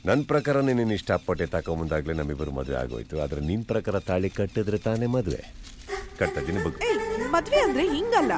ನನ್ನ ಪ್ರಕಾರ ನೀನು ಇಷ್ಟಪಟ್ಟೆ ತಗೊಂಬಂದಾಗಲೇ ನಮ್ಮಿಬ್ಬರು ಮದುವೆ ಆಗೋಯ್ತು ಆದರೆ ನಿನ್ನ ಪ್ರಕಾರ ತಾಳಿ ಕಟ್ಟಿದ್ರೆ ತಾನೇ ಮದುವೆ ಕಟ್ತಾ ಇದ್ದೀನಿ ಬಗ್ ಏಯ್ ಮದ್ವೆ ಅಂದ್ರೆ ಹಿಂಗಲ್ಲ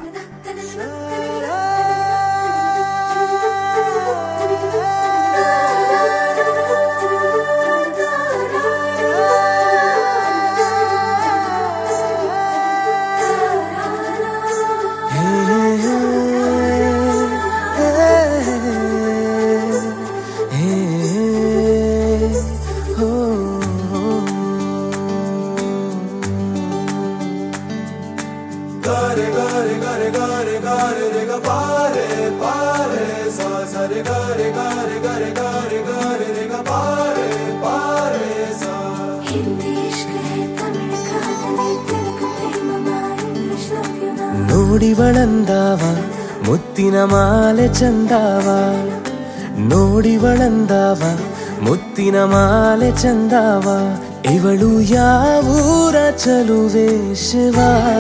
हिंदी इश्क है तमिल कादली तेलुगु प्रेम इंग्लिश लव यू ना ನೋಡಿವಳಂದಾವ ಮುತ್ತಿನ ಮಾಲೆ ಚಂದಾವ ನೋಡಿವಳಂದಾವ ಮುತ್ತಿನ ಮಾಲೆ ಚಂದಾವ ಇವಳು ಯಾವೂರ ಚಲುವೆ ಶಿವ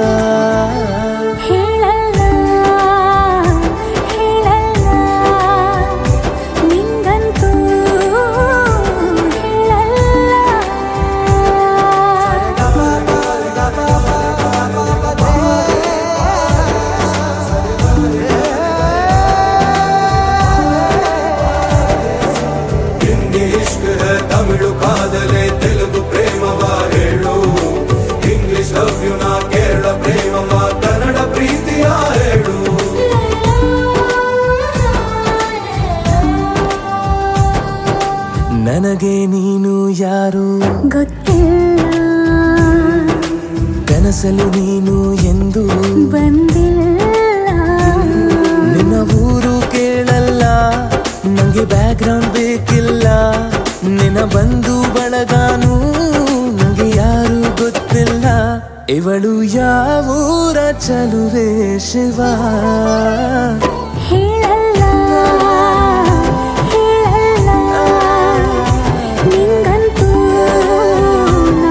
ಹೇಳಲ್ಲ ಹೇಳಲ್ಲ ನಿಂಗಂತೂ ಹಿಂದಿ ಇಷ್ಕ್ ಹೈ ತಮಿಳು ಕಾದಲೆ ತೆಲುಗು ಪ್ರೇಮವ ಹೇಳು ಇಂಗ್ಲಿಷ್ ಲವ್ ಯು ನಾ ಕೇರಳ ಪ್ರೇಮವ ಕನ್ನಡ ಪ್ರೀತಿಯ ಹೇಳು ನನಗೆ ನೀನು ಯಾರು ಗೊತ್ತಿಲ್ಲ ಕನಸಲು ನೀನು ಎಂದು ಬಂದಿಲ್ಲ ನಿನ್ನ ಊರು ಕೇಳಲ್ಲ ನಂಗೆ ಬ್ಯಾಕ್ ಗ್ರೌಂಡ್ ಬೇಕಿಲ್ಲ ನಿನ್ನ ಬಂಧು ಬಳಗಾನು ನಂಗೆ ಯಾರು ಗೊತ್ತಿಲ್ಲ ಇವಳು ಯಾವೂರ ಚಲುವೆ ಶಿವ ಹೇಳಲ್ಲ ಹೇಳಲ್ಲ ನಿಂಗಂತೂ ನಾ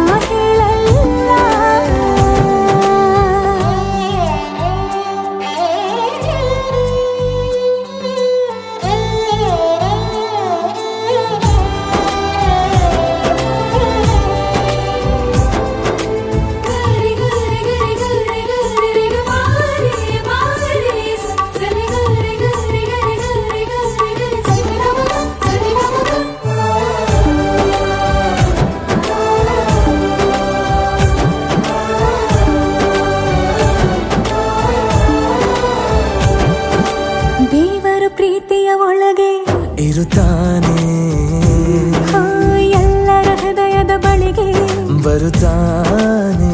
ದೇವರು ಪ್ರೀತಿಯ ಒಳಗೆ ಇರುತ್ತಾನೆ ಆ, ಎಲ್ಲರ ಹೃದಯದ ಬಳಿಗೆ ಬರುತ್ತಾನೆ